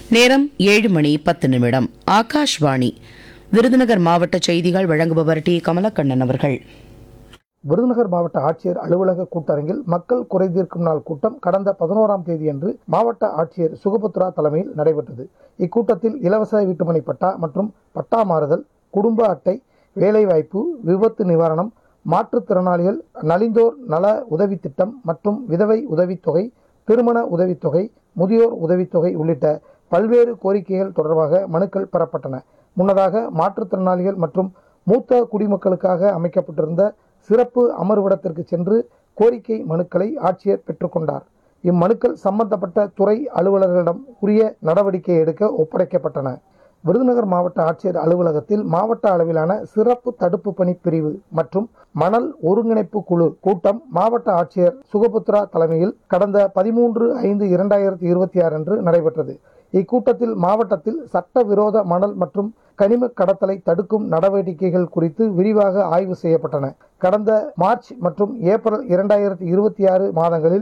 நேரம் ஏழு மணி பத்து நிமிடம் ஆகாஷ்வாணி விருதுநகர் மாவட்ட செய்திகள் வழங்குபவர் டி கமலக்கண்ணன் அவர்கள் விருதுநகர் மாவட்ட ஆட்சியர் அலுவலக கூட்டரங்கில் மக்கள் குறை தீர்க்கும் நாள் கூட்டம் கடந்த பதினோராம் தேதியன்று மாவட்ட ஆட்சியர் சுகபுத்ரா தலைமையில் நடைபெற்றது இக்கூட்டத்தில் இலவச வீட்டுமனை பட்டா மற்றும் பட்டா மாறுதல் குடும்ப அட்டை வேலைவாய்ப்பு விபத்து நிவாரணம் மாற்றுத்திறனாளிகள் நலிந்தோர் நல உதவித் திட்டம் மற்றும் விதவை உதவித்தொகை திருமண உதவித்தொகை முதியோர் உதவித்தொகை உள்ளிட்ட பல்வேறு கோரிக்கைகள் தொடர்பாக மனுக்கள் பெறப்பட்டன முன்னதாக மாற்றுத்திறனாளிகள் மற்றும் மூத்த குடிமக்களுக்காக அமைக்கப்பட்டிருந்த சிறப்பு அமர்விடத்திற்கு சென்று கோரிக்கை மனுக்களை ஆட்சியர் பெற்றுக்கொண்டார் இம்மனுக்கள் சம்பந்தப்பட்ட துறை அலுவலர்களிடம் உரிய நடவடிக்கை எடுக்க ஒப்படைக்கப்பட்டன விருதுநகர் மாவட்ட ஆட்சியர் அலுவலகத்தில் மாவட்ட அளவிலான சிறப்பு தடுப்பு பணி பிரிவு மற்றும் மணல் ஒருங்கிணைப்பு குழு கூட்டம் மாவட்ட ஆட்சியர் சுகபுத்ரா தலைமையில் கடந்த பதிமூன்று ஐந்து இரண்டாயிரத்தி இருபத்தி ஆறு அன்று நடைபெற்றது இக்கூட்டத்தில் மாவட்டத்தில் சட்டவிரோத மணல் மற்றும் கனிம கடத்தலை தடுக்கும் நடவடிக்கைகள் குறித்து விரிவாக ஆய்வு செய்யப்பட்டன கடந்த மார்ச் மற்றும் ஏப்ரல் இரண்டாயிரத்தி இருபத்தி ஆறு மாதங்களில்